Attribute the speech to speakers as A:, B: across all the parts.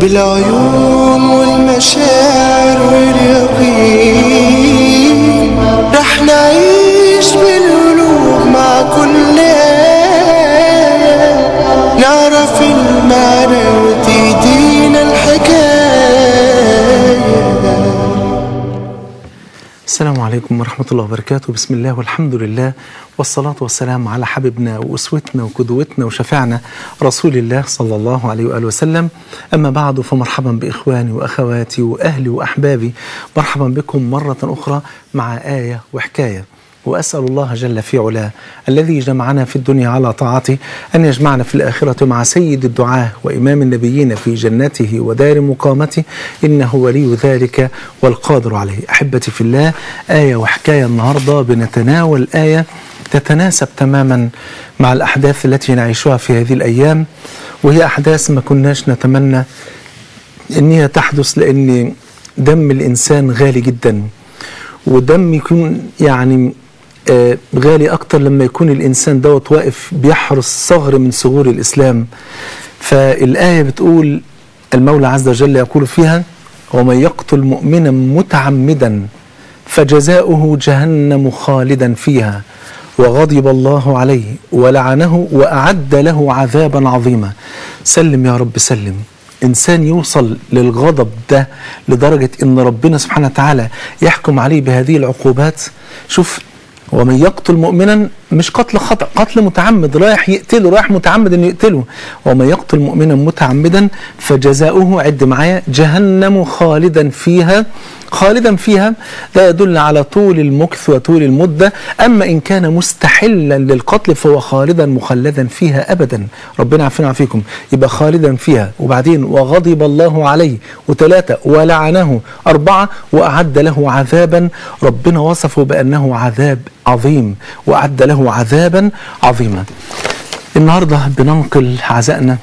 A: بالعيون والمشاعر واليقين رح نعيش بالقلوب مع كل آية نعرف المعنى وتهدينا الحكاية
B: السلام عليكم ورحمة الله وبركاته بسم الله والحمد لله والصلاة والسلام على حبيبنا وأسوتنا وقدوتنا وشفعنا رسول الله صلى الله عليه وآله وسلم أما بعد فمرحبا بإخواني وأخواتي وأهلي وأحبابي مرحبا بكم مرة أخرى مع آية وحكاية وأسأل الله جل في علاه الذي جمعنا في الدنيا على طاعته أن يجمعنا في الآخرة مع سيد الدعاة وإمام النبيين في جنته ودار مقامته إنه ولي ذلك والقادر عليه أحبتي في الله آية وحكاية النهاردة بنتناول آية تتناسب تماما مع الأحداث التي نعيشها في هذه الأيام وهي أحداث ما كناش نتمنى أن هي تحدث لأن دم الإنسان غالي جدا ودم يكون يعني آه، غالي أكتر لما يكون الإنسان دوت واقف بيحرس ثغر من ثغور الإسلام فالآية بتقول المولى عز وجل يقول فيها ومن يقتل مؤمنا متعمدا فجزاؤه جهنم خالدا فيها وغضب الله عليه ولعنه وأعد له عذابا عظيما سلم يا رب سلم إنسان يوصل للغضب ده لدرجة إن ربنا سبحانه وتعالى يحكم عليه بهذه العقوبات شوف ومن يقتل مؤمنا مش قتل خطأ قتل متعمد رايح يقتله رايح متعمد انه يقتله ومن يقتل مؤمنا متعمدا فجزاؤه عد معايا جهنم خالدا فيها خالدا فيها لا يدل على طول المكث وطول المدة أما إن كان مستحلا للقتل فهو خالدا مخلدا فيها أبدا ربنا عافينا وعافيكم يبقى خالدا فيها وبعدين وغضب الله عليه وثلاثة ولعنه أربعة وأعد له عذابا ربنا وصفه بأنه عذاب عظيم وأعد له عذابا عظيما النهاردة بننقل عزائنا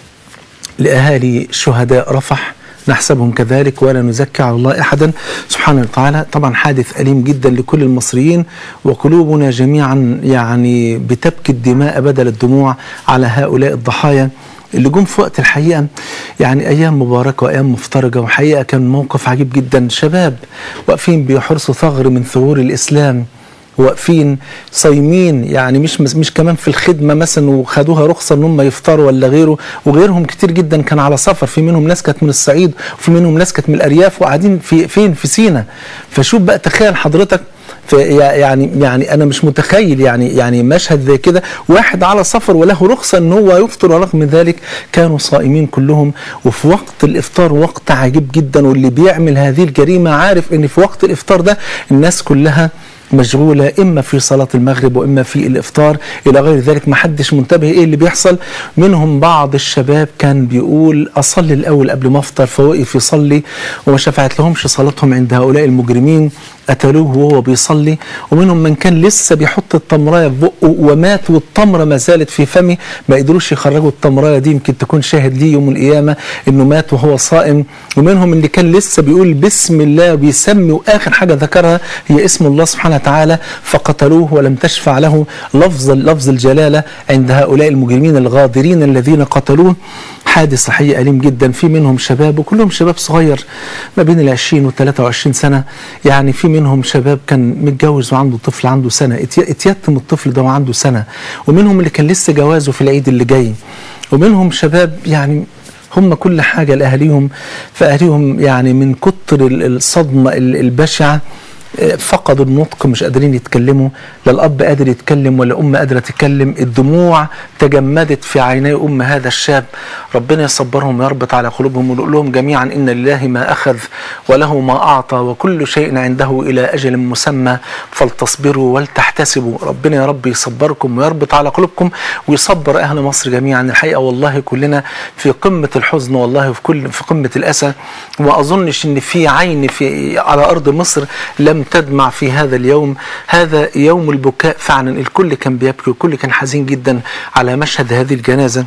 B: لأهالي شهداء رفح نحسبهم كذلك ولا نزكي على الله احدا سبحانه وتعالى طبعا حادث اليم جدا لكل المصريين وقلوبنا جميعا يعني بتبكي الدماء بدل الدموع على هؤلاء الضحايا اللي جم في وقت الحقيقه يعني ايام مباركه وايام مفترجه وحقيقه كان موقف عجيب جدا شباب واقفين بيحرسوا ثغر من ثغور الاسلام واقفين صايمين يعني مش مش كمان في الخدمه مثلا وخدوها رخصه ان هم يفطروا ولا غيره وغيرهم كتير جدا كان على سفر في منهم ناس كانت من الصعيد وفي منهم ناس كانت من الارياف وقاعدين في فين في سينا فشوف بقى تخيل حضرتك في يعني يعني انا مش متخيل يعني يعني مشهد زي كده واحد على سفر وله رخصه ان هو يفطر ورغم ذلك كانوا صائمين كلهم وفي وقت الافطار وقت عجيب جدا واللي بيعمل هذه الجريمه عارف ان في وقت الافطار ده الناس كلها مشغولة إما في صلاة المغرب وإما في الإفطار إلى غير ذلك ما حدش منتبه إيه اللي بيحصل منهم بعض الشباب كان بيقول أصلي الأول قبل ما أفطر فوقف يصلي وما شفعت لهمش صلاتهم عند هؤلاء المجرمين قتلوه وهو بيصلي ومنهم من كان لسه بيحط التمرايه في بقه ومات والتمره ما زالت في فمه ما قدروش يخرجوا التمرايه دي يمكن تكون شاهد ليه يوم القيامه انه مات وهو صائم ومنهم اللي كان لسه بيقول بسم الله وبيسمي واخر حاجه ذكرها هي اسم الله سبحانه وتعالى فقتلوه ولم تشفع له لفظ لفظ الجلاله عند هؤلاء المجرمين الغادرين الذين قتلوه حادث صحيح أليم جدا في منهم شباب وكلهم شباب صغير ما بين العشرين والثلاثة وعشرين سنة يعني في منهم شباب كان متجوز وعنده طفل عنده سنة اتيتم الطفل ده وعنده سنة ومنهم اللي كان لسه جوازه في العيد اللي جاي ومنهم شباب يعني هم كل حاجة لأهاليهم فأهاليهم يعني من كتر الصدمة البشعة فقدوا النطق مش قادرين يتكلموا لا الاب قادر يتكلم ولا ام قادره تتكلم الدموع تجمدت في عيني ام هذا الشاب ربنا يصبرهم ويربط على قلوبهم ونقول لهم جميعا ان لله ما اخذ وله ما اعطى وكل شيء عنده الى اجل مسمى فلتصبروا ولتحتسبوا ربنا يا رب يصبركم ويربط على قلوبكم ويصبر اهل مصر جميعا الحقيقه والله كلنا في قمه الحزن والله في كل في قمه الاسى وما اظنش ان في عين في على ارض مصر لم تدمع في هذا اليوم هذا يوم البكاء فعلا الكل كان بيبكي والكل كان حزين جدا على مشهد هذه الجنازة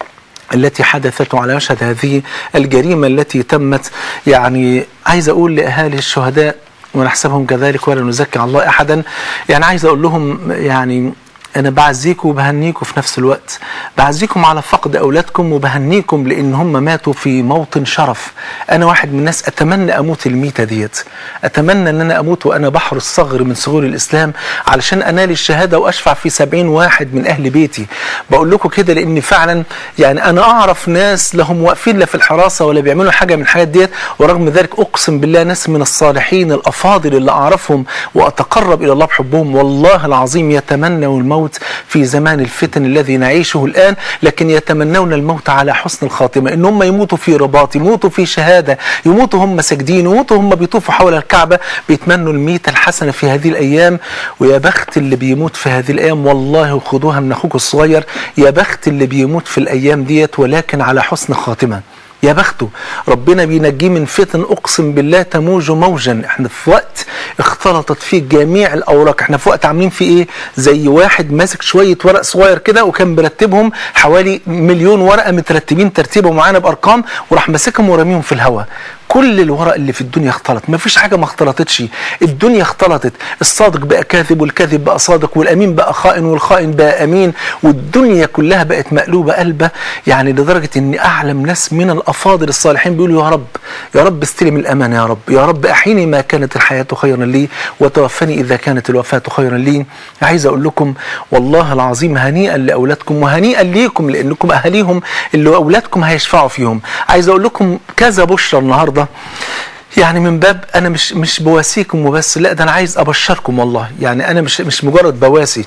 B: التي حدثت على مشهد هذه الجريمة التي تمت يعني عايز أقول لأهالي الشهداء ونحسبهم كذلك ولا نزكي على الله أحدا يعني عايز أقول لهم يعني انا بعزيكم وبهنيكم في نفس الوقت بعزيكم على فقد اولادكم وبهنيكم لان هم ماتوا في موطن شرف انا واحد من الناس اتمنى اموت الميته ديت اتمنى ان انا اموت وانا بحر الصغر من صغور الاسلام علشان انال الشهاده واشفع في سبعين واحد من اهل بيتي بقول لكم كده لان فعلا يعني انا اعرف ناس لهم واقفين لا في الحراسه ولا بيعملوا حاجه من الحاجات ديت ورغم ذلك اقسم بالله ناس من الصالحين الافاضل اللي اعرفهم واتقرب الى الله بحبهم والله العظيم يتمنوا الموت في زمان الفتن الذي نعيشه الان لكن يتمنون الموت على حسن الخاتمه ان هم يموتوا في رباط يموتوا في شهاده يموتوا هم ساجدين يموتوا هم بيطوفوا حول الكعبه بيتمنوا الميته الحسنه في هذه الايام ويا بخت اللي بيموت في هذه الايام والله خدوها من اخوك الصغير يا بخت اللي بيموت في الايام ديت ولكن على حسن خاتمه يا بخته ربنا بينجيه من فتن اقسم بالله تموج موجا احنا في وقت اختلطت فيه جميع الاوراق احنا في وقت عاملين فيه ايه زي واحد ماسك شويه ورق صغير كده وكان مرتبهم حوالي مليون ورقه مترتبين ترتيبه معانا بارقام وراح ماسكهم ورميهم في الهواء كل الورق اللي في الدنيا اختلط ما فيش حاجه ما اختلطتش الدنيا اختلطت الصادق بقى كاذب والكاذب بقى صادق والامين بقى خائن والخائن بقى امين والدنيا كلها بقت مقلوبه قلبه يعني لدرجه ان اعلم ناس من الافاضل الصالحين بيقولوا يا رب يا رب استلم الامانه يا رب يا رب احيني ما كانت الحياه خيرا لي وتوفني اذا كانت الوفاه خيرا لي عايز اقول لكم والله العظيم هنيئا لاولادكم وهنيئا ليكم لانكم اهاليهم اللي اولادكم هيشفعوا فيهم عايز اقول لكم كذا بشرى النهارده يعني من باب انا مش مش بواسيكم وبس لا ده انا عايز ابشركم والله يعني انا مش مش مجرد بواسي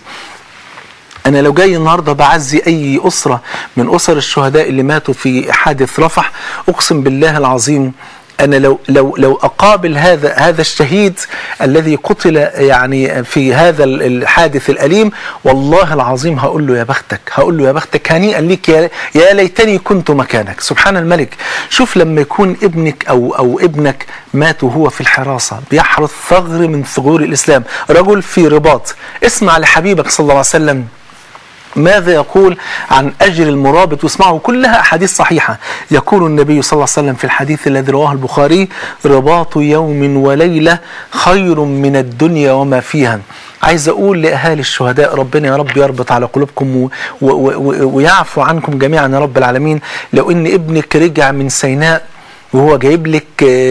B: انا لو جاي النهارده بعزي اي اسره من اسر الشهداء اللي ماتوا في حادث رفح اقسم بالله العظيم انا لو لو لو اقابل هذا هذا الشهيد الذي قتل يعني في هذا الحادث الاليم والله العظيم هقول له يا بختك هقول له يا بختك هنيئا ليك يا, يا ليتني كنت مكانك سبحان الملك شوف لما يكون ابنك او او ابنك مات وهو في الحراسه بيحرث ثغر من ثغور الاسلام رجل في رباط اسمع لحبيبك صلى الله عليه وسلم ماذا يقول عن أجر المرابط واسمعوا كلها أحاديث صحيحة يقول النبي صلى الله عليه وسلم في الحديث الذي رواه البخاري رباط يوم وليلة خير من الدنيا وما فيها عايز أقول لأهالي الشهداء ربنا يا رب يربط على قلوبكم و و و ويعفو عنكم جميعا يا رب العالمين لو إن ابنك رجع من سيناء وهو جايب لك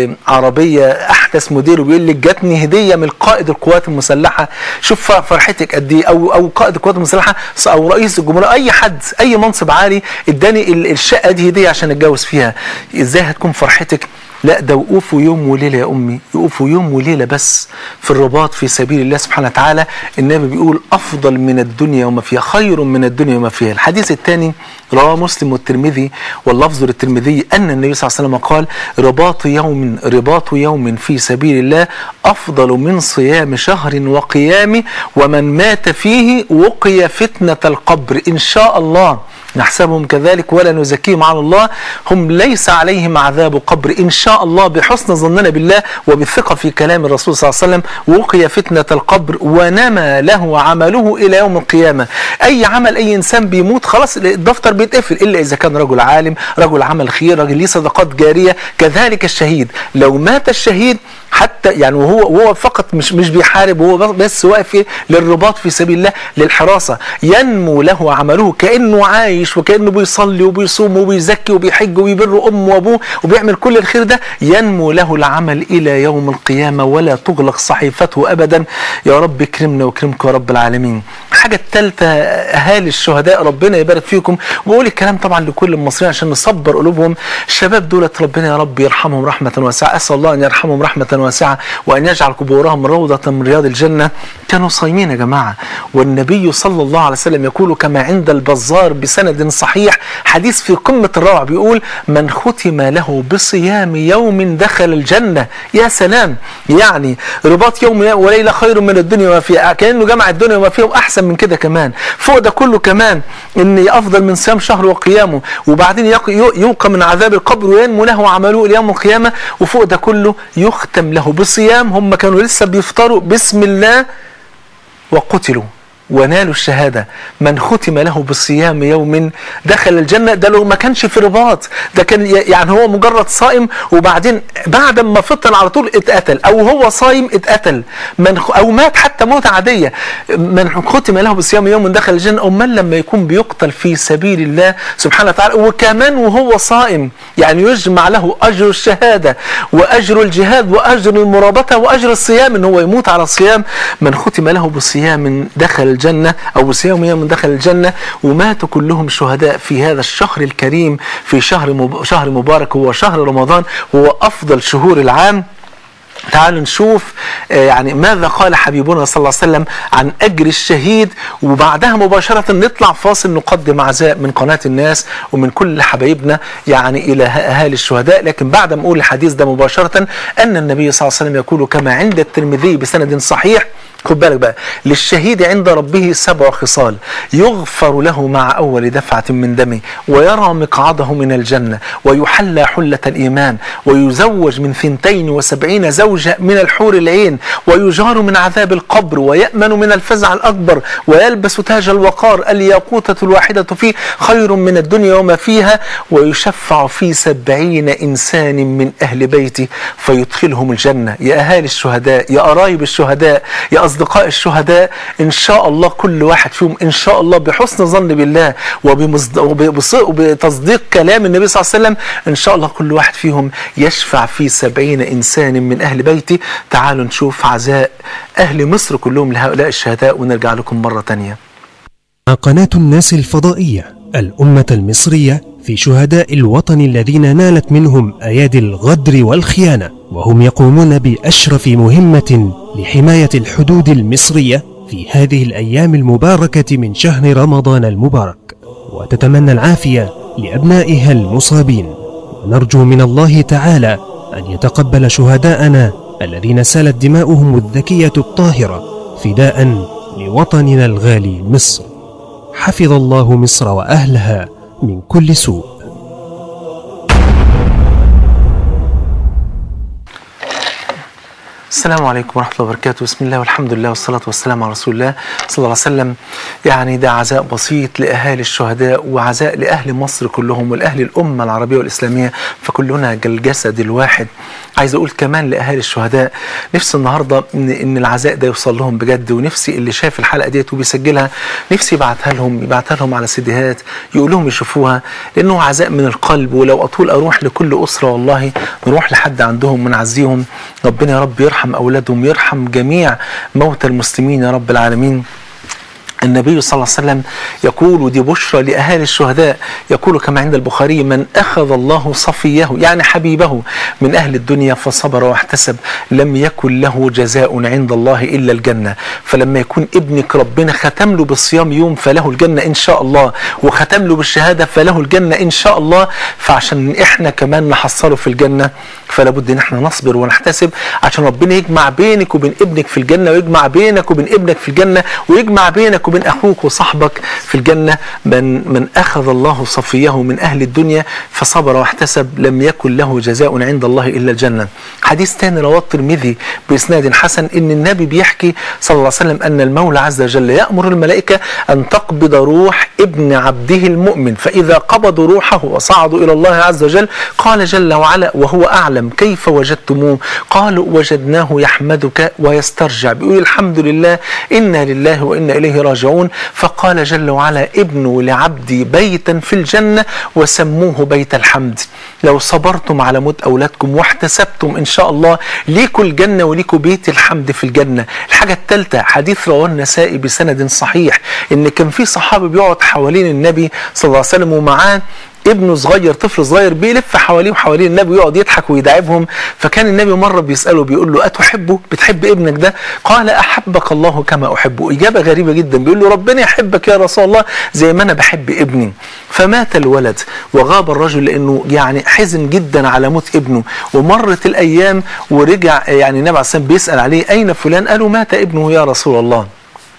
B: عربية أحدث موديل وبيقول لك جاتني هدية من قائد القوات المسلحة شوف فرحتك قد إيه أو أو قائد القوات المسلحة أو رئيس الجمهورية أي حد أي منصب عالي اداني الشقة دي هدية عشان أتجوز فيها إزاي هتكون فرحتك لا ده وقوفوا يوم وليلة يا أمي يقوفوا يوم وليلة بس في الرباط في سبيل الله سبحانه وتعالى النبي بيقول أفضل من الدنيا وما فيها خير من الدنيا وما فيها الحديث الثاني رواه مسلم والترمذي واللفظ للترمذي أن النبي صلى الله عليه وسلم قال رباط يوم رباط يوم في سبيل الله أفضل من صيام شهر وقيام ومن مات فيه وقي فتنة القبر إن شاء الله نحسبهم كذلك ولا نزكيهم على الله هم ليس عليهم عذاب قبر إن شاء الله بحسن ظننا بالله وبالثقة في كلام الرسول صلى الله عليه وسلم وقي فتنة القبر ونمى له عمله إلى يوم القيامة أي عمل أي إنسان بيموت خلاص الدفتر بيتقفل إلا إذا كان رجل عالم رجل عمل خير رجل ليه صدقات جارية كذلك الشهيد لو مات الشهيد حتى يعني وهو وهو فقط مش مش بيحارب وهو بس واقف للرباط في سبيل الله للحراسه ينمو له عمله كانه عايش وكانه بيصلي وبيصوم وبيزكي وبيحج وبيبر امه وابوه وبيعمل كل الخير ده ينمو له العمل الى يوم القيامه ولا تغلق صحيفته ابدا يا رب اكرمنا واكرمكم يا رب العالمين الحاجه الثالثه اهالي الشهداء ربنا يبارك فيكم بقول الكلام طبعا لكل المصريين عشان نصبر قلوبهم الشباب دولت ربنا يا رب يرحمهم رحمه واسعه اسال الله ان يرحمهم رحمه واسعة وأن يجعل قبورهم روضة من رياض الجنة كانوا صايمين يا جماعة والنبي صلى الله عليه وسلم يقول كما عند البزار بسند صحيح حديث في قمة الروعة بيقول من ختم له بصيام يوم دخل الجنة يا سلام يعني رباط يوم وليلة خير من الدنيا وما فيها كأنه جمع الدنيا وما فيها وأحسن من كده كمان فوق ده كله كمان إن أفضل من صيام شهر وقيامه وبعدين يوقى من عذاب القبر وينمو له عمله إلى يوم القيامة وفوق ده كله يختم له بصيام هم كانوا لسه بيفطروا بسم الله وقتلوا ونالوا الشهادة من ختم له بصيام يوم دخل الجنة ده لو ما كانش في رباط ده كان ي- يعني هو مجرد صائم وبعدين بعد ما فطر على طول اتقتل او هو صايم اتقتل من خ- او مات حتى موتة عادية من ختم له بصيام يوم دخل الجنة او من لما يكون بيقتل في سبيل الله سبحانه وتعالى وكمان وهو صائم يعني يجمع له اجر الشهادة واجر الجهاد واجر المرابطة واجر الصيام ان هو يموت على الصيام من ختم له بصيام دخل الجنة أو بصيام يوم دخل الجنة وماتوا كلهم شهداء في هذا الشهر الكريم في شهر مب... شهر مبارك هو شهر رمضان هو أفضل شهور العام تعالوا نشوف آه، يعني ماذا قال حبيبنا صلى الله عليه وسلم عن أجر الشهيد وبعدها مباشرة نطلع فاصل نقدم عزاء من قناة الناس ومن كل حبايبنا يعني إلى أهالي الشهداء لكن بعد ما أقول الحديث ده مباشرة أن النبي صلى الله عليه وسلم يقول كما عند الترمذي بسند صحيح خد بالك بقى للشهيد عند ربه سبع خصال يغفر له مع أول دفعة من دمه ويرى مقعده من الجنة ويحلى حلة الإيمان ويزوج من ثنتين وسبعين زوجة من الحور العين ويجار من عذاب القبر ويأمن من الفزع الأكبر ويلبس تاج الوقار الياقوتة الواحدة فيه خير من الدنيا وما فيها ويشفع في سبعين إنسان من أهل بيته فيدخلهم الجنة يا أهالي الشهداء يا قرايب الشهداء يا أصدقاء الشهداء إن شاء الله كل واحد فيهم إن شاء الله بحسن ظن بالله وبمصد- وبص- وبتصديق كلام النبي صلى الله عليه وسلم إن شاء الله كل واحد فيهم يشفع في سبعين إنسان من أهل بيته تعالوا نشوف عزاء أهل مصر كلهم لهؤلاء الشهداء ونرجع لكم مرة تانية
C: قناة الناس الفضائية الأمة المصرية في شهداء الوطن الذين نالت منهم أيادي الغدر والخيانة وهم يقومون بأشرف مهمة لحماية الحدود المصرية في هذه الأيام المباركة من شهر رمضان المبارك وتتمنى العافية لأبنائها المصابين ونرجو من الله تعالى أن يتقبل شهداءنا الذين سالت دماؤهم الذكية الطاهرة فداء لوطننا الغالي مصر حفظ الله مصر وأهلها من كل سوء
B: السلام عليكم ورحمة الله وبركاته بسم الله والحمد لله والصلاة والسلام على رسول الله صلى الله عليه وسلم يعني ده عزاء بسيط لأهالي الشهداء وعزاء لأهل مصر كلهم ولأهل الأمة العربية والإسلامية فكلنا كالجسد الواحد عايز أقول كمان لأهالي الشهداء نفسي النهاردة إن, إن العزاء ده يوصل لهم بجد ونفسي اللي شاف الحلقة ديت وبيسجلها نفسي يبعتها لهم يبعتها لهم على سيديهات يقول لهم يشوفوها لأنه عزاء من القلب ولو أطول أروح لكل أسرة والله نروح لحد عندهم ونعزيهم ربنا يا رب يرحم أولادهم يرحم جميع موتى المسلمين يا رب العالمين النبي صلى الله عليه وسلم يقول ودي بشرى لأهالي الشهداء يقول كما عند البخاري من أخذ الله صفيه يعني حبيبه من أهل الدنيا فصبر واحتسب لم يكن له جزاء عند الله إلا الجنة فلما يكون ابنك ربنا ختم له بالصيام يوم فله الجنة إن شاء الله وختم له بالشهادة فله الجنة إن شاء الله فعشان إحنا كمان نحصله في الجنة فلا بد إن إحنا نصبر ونحتسب عشان ربنا يجمع بينك وبين ابنك في الجنة ويجمع بينك وبين ابنك في الجنة ويجمع بينك وبين أخوك وصاحبك في الجنة من من أخذ الله صفيه من أهل الدنيا فصبر واحتسب لم يكن له جزاء عند الله إلا الجنة حديث تاني رواه الترمذي بإسناد حسن إن النبي بيحكي صلى الله عليه وسلم أن المولى عز وجل يأمر الملائكة أن تقبض روح ابن عبده المؤمن فإذا قبضوا روحه وصعدوا إلى الله عز وجل قال جل وعلا وهو أعلم كيف وجدتموه قالوا وجدناه يحمدك ويسترجع بيقول الحمد لله إنا لله وإنا إليه راجعون فقال جل وعلا ابنوا لعبدي بيتا في الجنة وسموه بيت الحمد لو صبرتم على موت أولادكم واحتسبتم إن شاء الله ليكوا الجنة وليكوا بيت الحمد في الجنة الحاجة الثالثة حديث رواه النسائي بسند صحيح إن كان في صحابي بيقعد حوالين النبي صلى الله عليه وسلم ومعاه ابنه صغير طفل صغير بيلف حواليه وحوالين النبي ويقعد يضحك ويداعبهم فكان النبي مره بيساله بيقول له اتحبه بتحب ابنك ده قال احبك الله كما احبه اجابه غريبه جدا بيقول له ربنا يحبك يا رسول الله زي ما انا بحب ابني فمات الولد وغاب الرجل لانه يعني حزن جدا على موت ابنه ومرت الايام ورجع يعني النبي عليه الصلاه والسلام بيسال عليه اين فلان قالوا مات ابنه يا رسول الله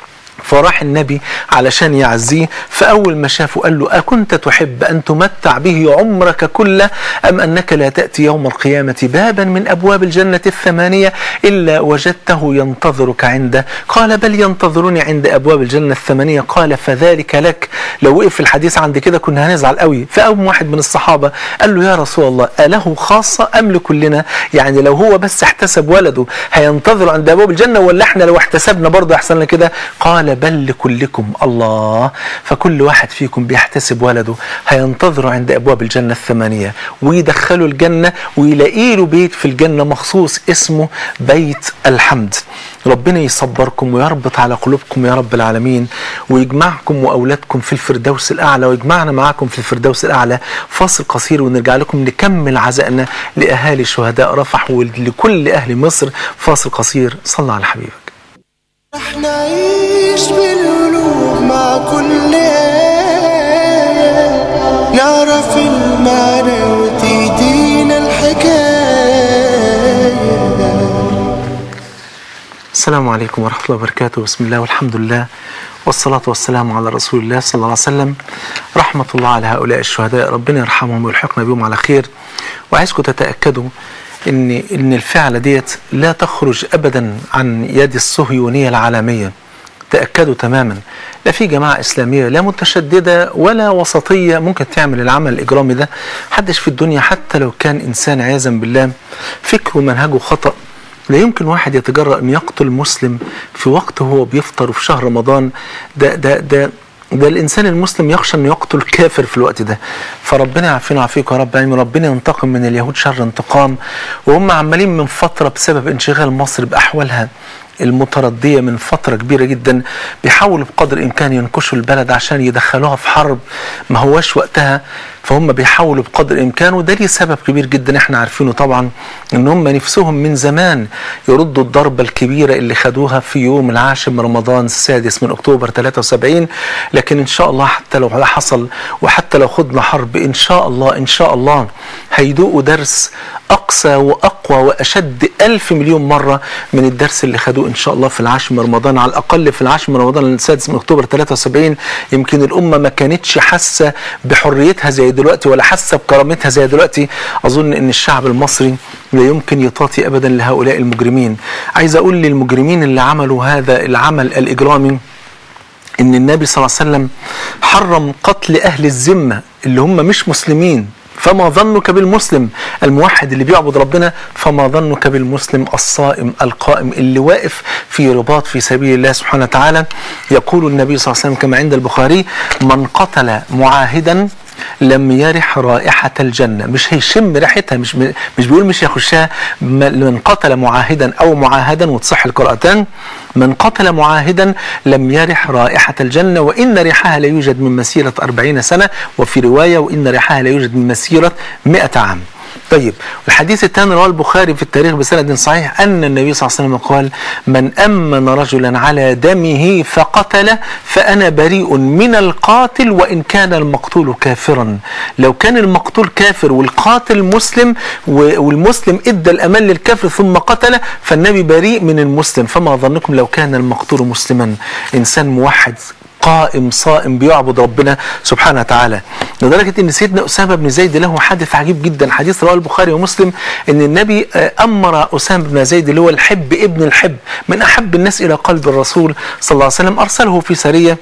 B: فراح النبي علشان يعزيه فأول ما شافه قال له أكنت تحب أن تمتع به عمرك كله أم أنك لا تأتي يوم القيامة بابا من أبواب الجنة الثمانية إلا وجدته ينتظرك عنده قال بل ينتظرني عند أبواب الجنة الثمانية قال فذلك لك لو وقف الحديث عند كده كنا هنزعل قوي فأول واحد من الصحابة قال له يا رسول الله أله خاصة أم لكلنا يعني لو هو بس احتسب ولده هينتظر عند أبواب الجنة ولا احنا لو احتسبنا برضه أحسن لنا كده قال بل لكلكم الله فكل واحد فيكم بيحتسب ولده هينتظر عند أبواب الجنة الثمانية ويدخله الجنة ويلاقي له بيت في الجنة مخصوص اسمه بيت الحمد ربنا يصبركم ويربط على قلوبكم يا رب العالمين ويجمعكم وأولادكم في الفردوس الأعلى ويجمعنا معاكم في الفردوس الأعلى فاصل قصير ونرجع لكم نكمل عزائنا لأهالي شهداء رفح ولكل أهل مصر فاصل قصير صلى على حبيبك
A: رح نعيش بالقلوب مع كل آية نعرف المعنى وتهدينا الحكاية
B: السلام عليكم ورحمة الله وبركاته بسم الله والحمد لله والصلاة والسلام على رسول الله صلى الله عليه وسلم رحمة الله على هؤلاء الشهداء ربنا يرحمهم ويلحقنا بهم على خير وعايزكم تتأكدوا ان ان الفعلة ديت لا تخرج ابدا عن يد الصهيونية العالمية تأكدوا تماما لا في جماعة إسلامية لا متشددة ولا وسطية ممكن تعمل العمل الإجرامي ده حدش في الدنيا حتى لو كان إنسان عياذا بالله فكره ومنهجه خطأ لا يمكن واحد يتجرأ أن يقتل مسلم في وقت هو بيفطر في شهر رمضان ده ده ده ده الانسان المسلم يخشى انه يقتل كافر في الوقت ده فربنا يعافينا ويعافيك يا رب العالمين ربنا ينتقم من اليهود شر انتقام وهم عمالين من فتره بسبب انشغال مصر باحوالها المتردية من فترة كبيرة جدا بيحاولوا بقدر الإمكان ينكشوا البلد عشان يدخلوها في حرب ما هواش وقتها فهم بيحاولوا بقدر الإمكان وده ليه سبب كبير جدا احنا عارفينه طبعا إن هم نفسهم من زمان يردوا الضربة الكبيرة اللي خدوها في يوم العاشر من رمضان السادس من أكتوبر 73 لكن إن شاء الله حتى لو حصل وحتى لو خدنا حرب إن شاء الله إن شاء الله هيدوقوا درس أقسى وأقوى وأشد ألف مليون مرة من الدرس اللي خدوه إن شاء الله في العاشر من رمضان على الأقل في العاشر من رمضان السادس من أكتوبر 73 يمكن الأمة ما كانتش حاسة بحريتها زي دلوقتي ولا حاسة بكرامتها زي دلوقتي أظن إن الشعب المصري لا يمكن يطاطي أبدا لهؤلاء المجرمين عايز أقول للمجرمين اللي عملوا هذا العمل الإجرامي ان النبي صلى الله عليه وسلم حرم قتل اهل الذمه اللي هم مش مسلمين فما ظنك بالمسلم الموحد اللي بيعبد ربنا فما ظنك بالمسلم الصائم القائم اللي واقف في رباط في سبيل الله سبحانه وتعالى يقول النبي صلى الله عليه وسلم كما عند البخاري من قتل معاهدا لم يرح رائحة الجنة مش هيشم ريحتها مش مش بيقول مش يخشها من قتل معاهدا أو معاهدا وتصح القراءتان من قتل معاهدا لم يرح رائحة الجنة وإن ريحها لا يوجد من مسيرة أربعين سنة وفي رواية وإن ريحها لا يوجد من مسيرة مئة عام طيب الحديث الثاني رواه البخاري في التاريخ بسند صحيح أن النبي صلى الله عليه وسلم قال من أمن رجلا على دمه فقتله فأنا بريء من القاتل وإن كان المقتول كافرا لو كان المقتول كافر والقاتل مسلم والمسلم إدى الأمان للكافر ثم قتله فالنبي بريء من المسلم فما ظنكم لو كان المقتول مسلما إنسان موحد قائم صائم بيعبد ربنا سبحانه وتعالى لدرجة ان سيدنا أسامة بن زيد له حادث عجيب جدا حديث رواه البخاري ومسلم ان النبي أمر أسامة بن زيد اللي هو الحب ابن الحب من أحب الناس إلى قلب الرسول صلى الله عليه وسلم أرسله في سرية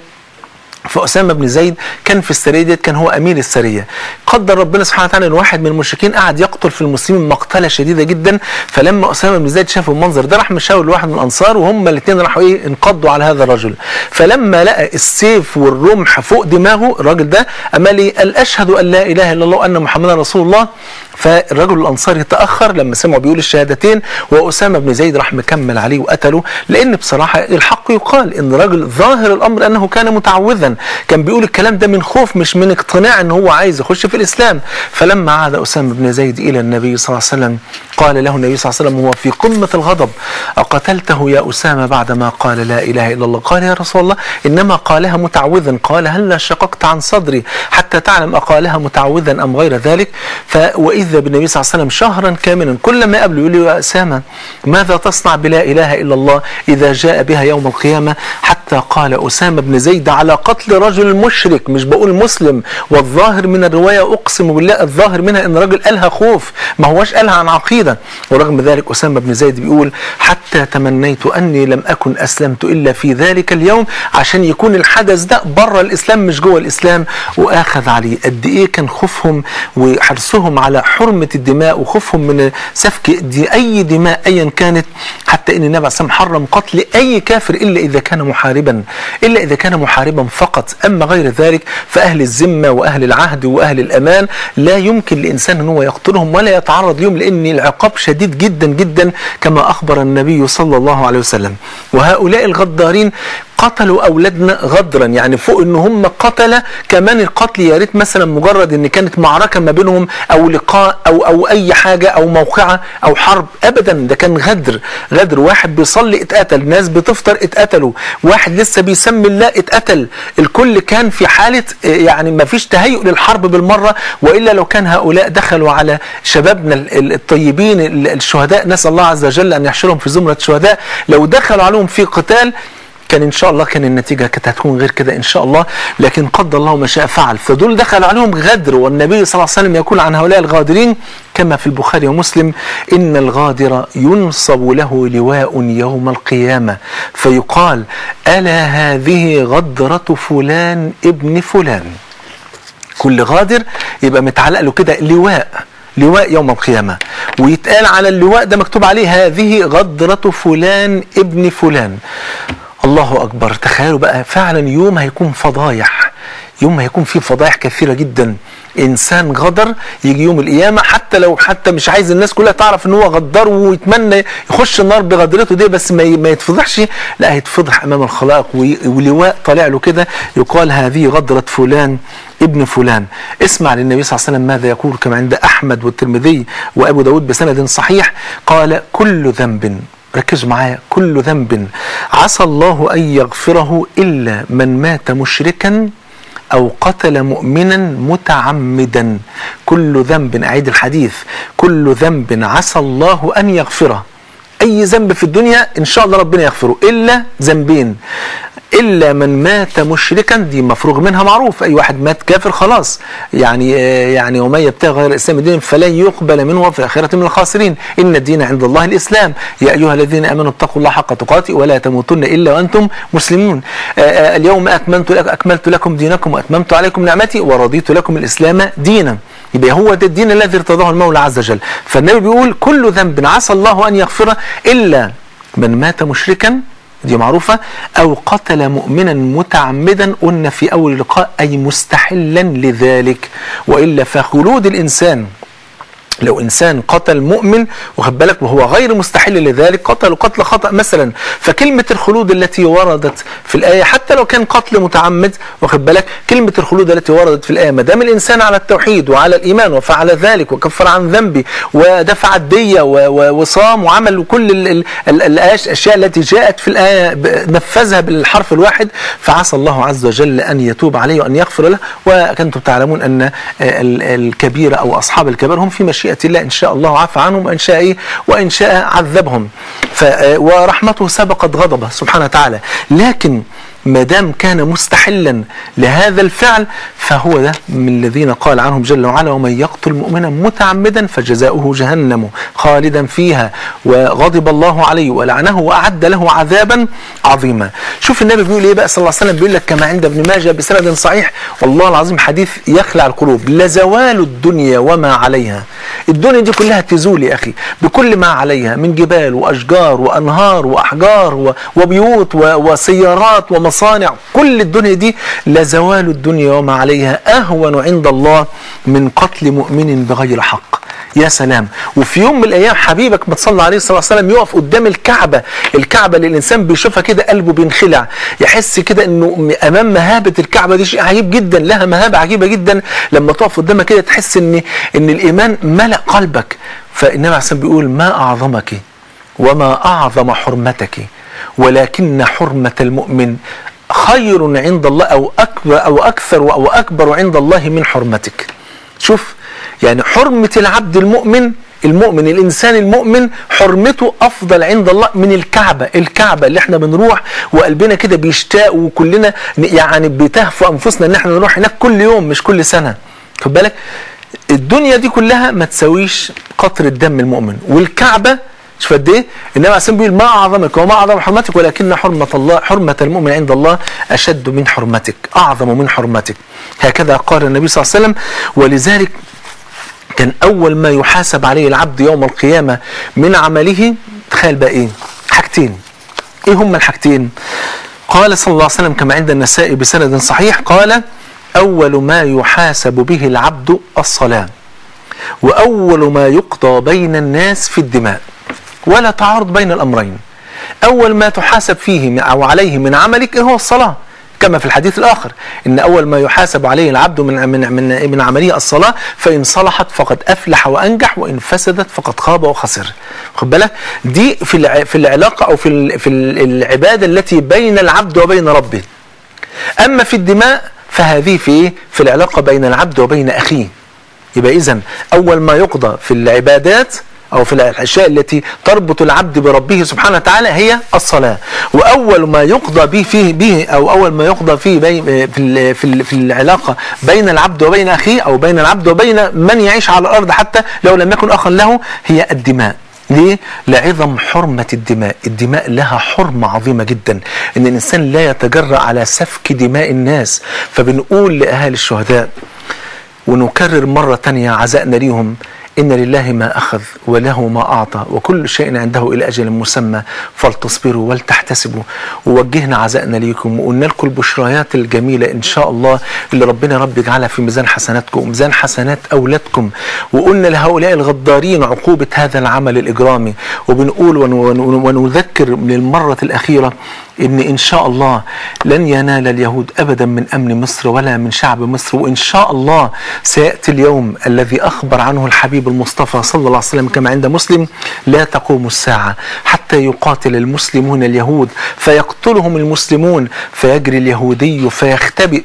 B: فأسامة بن زيد كان في السرية ديت كان هو أمير السرية قدر ربنا سبحانه وتعالى أن واحد من المشركين قعد يقتل في المسلمين مقتلة شديدة جدا فلما أسامة بن زيد شاف المنظر ده راح مشاور لواحد من الأنصار وهم الاثنين راحوا إيه انقضوا على هذا الرجل فلما لقى السيف والرمح فوق دماغه الراجل ده أمال إيه قال أشهد أن لا إله إلا الله وأن محمدا رسول الله فالرجل الأنصاري تأخر لما سمعوا بيقول الشهادتين وأسامة بن زيد راح مكمل عليه وقتله لأن بصراحة الحق يقال إن الرجل ظاهر الأمر أنه كان متعوذا كان بيقول الكلام ده من خوف مش من اقتناع ان هو عايز يخش في الاسلام فلما عاد اسامه بن زيد الى النبي صلى الله عليه وسلم قال له النبي صلى الله عليه وسلم وهو في قمة الغضب أقتلته يا أسامة بعدما قال لا إله إلا الله قال يا رسول الله إنما قالها متعوذا قال هل شققت عن صدري حتى تعلم أقالها متعوذا أم غير ذلك ف وإذا بالنبي صلى الله عليه وسلم شهرا كاملا كل ما يقابله يقول له يا أسامة ماذا تصنع بلا إله إلا الله إذا جاء بها يوم القيامة حتى قال أسامة بن زيد على قتل رجل مشرك مش بقول مسلم والظاهر من الرواية أقسم بالله الظاهر منها أن الرجل قالها خوف ما هوش قالها عن عقيدة ورغم ذلك أسامة بن زيد بيقول حتى تمنيت أني لم أكن أسلمت إلا في ذلك اليوم عشان يكون الحدث ده بره الإسلام مش جوه الإسلام وآخذ عليه قد إيه كان خوفهم وحرصهم على حرمة الدماء وخوفهم من سفك دي أي دماء أيا كانت حتى أن النبي عليه الصلاة والسلام حرم قتل أي كافر إلا إذا كان محاربا إلا إذا كان محاربا فقط أما غير ذلك فأهل الذمة وأهل العهد وأهل الأمان لا يمكن لإنسان أن هو يقتلهم ولا يتعرض لهم لأن العقاب شديد جدا جدا كما أخبر النبي صلى الله عليه وسلم وهؤلاء الغدارين قتلوا اولادنا غدرا يعني فوق ان هم قتله كمان القتل يا ريت مثلا مجرد ان كانت معركه ما بينهم او لقاء او او اي حاجه او موقعه او حرب ابدا ده كان غدر غدر واحد بيصلي اتقتل ناس بتفطر اتقتلوا واحد لسه بيسمي الله اتقتل الكل كان في حاله يعني ما فيش تهيؤ للحرب بالمره والا لو كان هؤلاء دخلوا على شبابنا الطيبين الشهداء نسال الله عز وجل ان يحشرهم في زمره الشهداء لو دخلوا عليهم في قتال كان ان شاء الله كان النتيجه كانت هتكون غير كده ان شاء الله لكن قدر الله ما شاء فعل فدول دخل عليهم غدر والنبي صلى الله عليه وسلم يقول عن هؤلاء الغادرين كما في البخاري ومسلم ان الغادر ينصب له لواء يوم القيامه فيقال الا هذه غدره فلان ابن فلان كل غادر يبقى متعلق له كده لواء لواء يوم القيامة ويتقال على اللواء ده مكتوب عليه هذه غدرة فلان ابن فلان الله أكبر تخيلوا بقى فعلا يوم هيكون فضايح يوم هيكون فيه فضايح كثيرة جدا انسان غدر يجي يوم القيامه حتى لو حتى مش عايز الناس كلها تعرف ان هو غدار ويتمنى يخش النار بغدرته دي بس ما ما يتفضحش لا هيتفضح امام الخلائق ولواء طالع له كده يقال هذه غدره فلان ابن فلان اسمع للنبي صلى الله عليه وسلم ماذا يقول كما عند احمد والترمذي وابو داود بسند صحيح قال كل ذنب ركزوا معايا كل ذنب عسى الله ان يغفره الا من مات مشركا أو قتل مؤمنا متعمدا كل ذنب أعيد الحديث كل ذنب عسى الله أن يغفره أي ذنب في الدنيا إن شاء الله ربنا يغفره إلا ذنبين إلا من مات مشركا دي مفروغ منها معروف أي واحد مات كافر خلاص يعني يعني ومن يبتغي غير الإسلام دين فلن يقبل منه في الآخرة من الخاسرين إن الدين عند الله الإسلام يا أيها الذين آمنوا اتقوا الله حق تقاته ولا تموتن إلا وأنتم مسلمون اليوم أكملت لك أكملت لكم دينكم وأتممت عليكم نعمتي ورضيت لكم الإسلام دينا يبقى هو ده الدين الذي ارتضاه المولى عز وجل فالنبي بيقول كل ذنب عسى الله أن يغفره إلا من مات مشركا دي معروفة أو قتل مؤمنا متعمدا قلنا في أول لقاء أي مستحلا لذلك وإلا فخلود الإنسان لو انسان قتل مؤمن واخد بالك وهو غير مستحل لذلك قتل قتل خطا مثلا فكلمه الخلود التي وردت في الايه حتى لو كان قتل متعمد واخد بالك كلمه الخلود التي وردت في الايه ما دام الانسان على التوحيد وعلى الايمان وفعل ذلك وكفر عن ذنبه ودفع الديه وصام وعمل كل ال ال ال الاشياء التي جاءت في الايه نفذها بالحرف الواحد فعسى الله عز وجل ان يتوب عليه وان يغفر له وكنتم تعلمون ان الكبيره او اصحاب الكبائر هم في مشيئه مشيئة الله إن شاء الله عفى عنهم وإن شاء إيه وإن شاء عذبهم ف ورحمته سبقت غضبه سبحانه وتعالى لكن ما دام كان مستحلا لهذا الفعل فهو ده من الذين قال عنهم جل وعلا ومن يقتل مؤمنا متعمدا فجزاؤه جهنم خالدا فيها وغضب الله عليه ولعنه واعد له عذابا عظيما شوف النبي بيقول ايه بقى صلى الله عليه وسلم بيقول لك كما عند ابن ماجه بسند صحيح والله العظيم حديث يخلع القلوب لزوال الدنيا وما عليها الدنيا دي كلها تزول يا اخي بكل ما عليها من جبال واشجار وانهار واحجار وبيوت وسيارات ومصانع مصانع كل الدنيا دي لزوال الدنيا وما عليها أهون عند الله من قتل مؤمن بغير حق يا سلام وفي يوم من الايام حبيبك ما تصلى عليه الصلاه والسلام يقف قدام الكعبه الكعبه اللي الانسان بيشوفها كده قلبه بينخلع يحس كده انه امام مهابه الكعبه دي شيء عجيب جدا لها مهابه عجيبه جدا لما تقف قدامها كده تحس ان ان الايمان ملا قلبك فالنبي عليه الصلاه والسلام بيقول ما اعظمك وما اعظم حرمتك ولكن حرمه المؤمن خير عند الله او اكبر او اكثر او اكبر عند الله من حرمتك شوف يعني حرمة العبد المؤمن المؤمن الإنسان المؤمن حرمته أفضل عند الله من الكعبة الكعبة اللي احنا بنروح وقلبنا كده بيشتاق وكلنا يعني بتهفو أنفسنا إن احنا نروح هناك كل يوم مش كل سنة خد بالك الدنيا دي كلها ما تساويش قطر الدم المؤمن والكعبة شوف قد ايه النبي عليه الصلاه بيقول ما اعظمك وما اعظم حرمتك ولكن حرمه الله حرمه المؤمن عند الله اشد من حرمتك اعظم من حرمتك هكذا قال النبي صلى الله عليه وسلم ولذلك كان اول ما يحاسب عليه العبد يوم القيامه من عمله تخيل بقى ايه حاجتين ايه هما الحاجتين قال صلى الله عليه وسلم كما عند النسائي بسند صحيح قال اول ما يحاسب به العبد الصلاه واول ما يقضى بين الناس في الدماء ولا تعارض بين الامرين اول ما تحاسب فيه او عليه من عملك هو الصلاه كما في الحديث الاخر ان اول ما يحاسب عليه العبد من من من, من عمليه الصلاه فان صلحت فقد افلح وانجح وان فسدت فقد خاب وخسر خد بالك دي في الع- في العلاقه او في ال- في ال- العباده التي بين العبد وبين ربه اما في الدماء فهذه في ايه في العلاقه بين العبد وبين اخيه يبقى اذا اول ما يقضى في العبادات او في الاشياء التي تربط العبد بربه سبحانه وتعالى هي الصلاه واول ما يقضى به فيه به او اول ما يقضى فيه بي في ال- في ال- في العلاقه بين العبد وبين اخيه او بين العبد وبين من يعيش على الارض حتى لو لم يكن اخا له هي الدماء ليه؟ لعظم حرمة الدماء الدماء لها حرمة عظيمة جدا إن الإنسان لا يتجرأ على سفك دماء الناس فبنقول لأهالي الشهداء ونكرر مرة تانية عزائنا ليهم إن لله ما أخذ وله ما أعطى وكل شيء عنده إلى أجل مسمى فلتصبروا ولتحتسبوا ووجهنا عزائنا ليكم وقلنا لكم البشريات الجميلة إن شاء الله اللي ربنا رب يجعلها في ميزان حسناتكم وميزان حسنات أولادكم وقلنا لهؤلاء الغدارين عقوبة هذا العمل الإجرامي وبنقول ون- ون- ونذكر للمرة الأخيرة ان ان شاء الله لن ينال اليهود ابدا من امن مصر ولا من شعب مصر وان شاء الله سياتي اليوم الذي اخبر عنه الحبيب المصطفى صلى الله عليه وسلم كما عند مسلم لا تقوم الساعه حتى يقاتل المسلمون اليهود فيقتلهم المسلمون فيجري اليهودي فيختبئ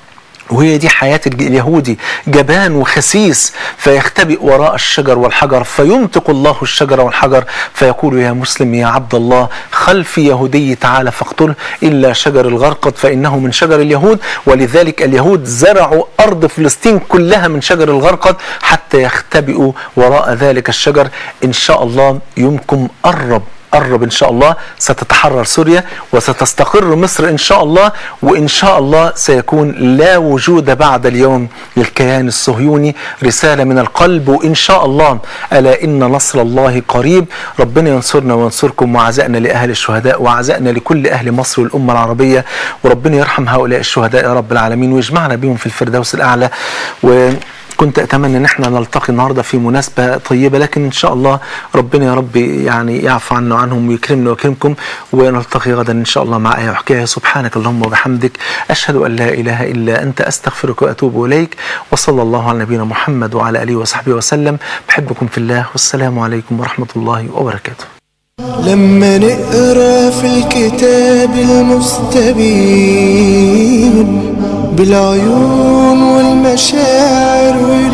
B: وهي دي حياة الج- اليهودي جبان وخسيس فيختبئ وراء الشجر والحجر فينطق الله الشجر والحجر فيقول يا مسلم يا عبد الله خلفي يهودي تعالى فاقتله إلا شجر الغرقد فإنه من شجر اليهود ولذلك اليهود زرعوا أرض فلسطين كلها من شجر الغرقد حتى يختبئوا وراء ذلك الشجر إن شاء الله يومكم قرب قرب ان شاء الله ستتحرر سوريا وستستقر مصر ان شاء الله وان شاء الله سيكون لا وجود بعد اليوم للكيان الصهيوني رساله من القلب وان شاء الله الا ان نصر الله قريب ربنا ينصرنا وينصركم وعزائنا لاهل الشهداء وعزائنا لكل اهل مصر والامه العربيه وربنا يرحم هؤلاء الشهداء يا رب العالمين ويجمعنا بهم في الفردوس الاعلى و كنت اتمنى ان احنا نلتقي النهارده في مناسبه طيبه لكن ان شاء الله ربنا يا رب يعني يعفو عنا وعنهم ويكرمنا ويكرمكم ونلتقي غدا ان شاء الله مع ايه وحكايه سبحانك اللهم وبحمدك اشهد ان لا اله الا انت استغفرك واتوب اليك وصلى الله على نبينا محمد وعلى اله وصحبه وسلم بحبكم في الله والسلام عليكم ورحمه الله وبركاته
A: لما نقرا في الكتاب المستبين بالعيون والمشاعر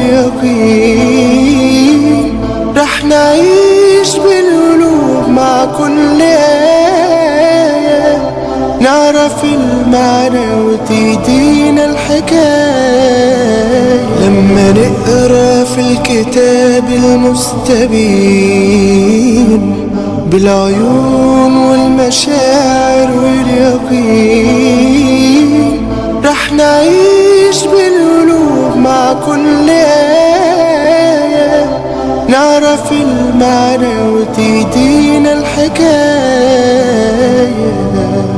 A: واليقين رح نعيش بالقلوب مع كل آية نعرف المعنى وتهدينا الحكاية لما نقرا في الكتاب المستبين بالعيون والمشاعر واليقين رح نعيش بالقلوب مع كل آية نعرف المعنى وتهدينا الحكاية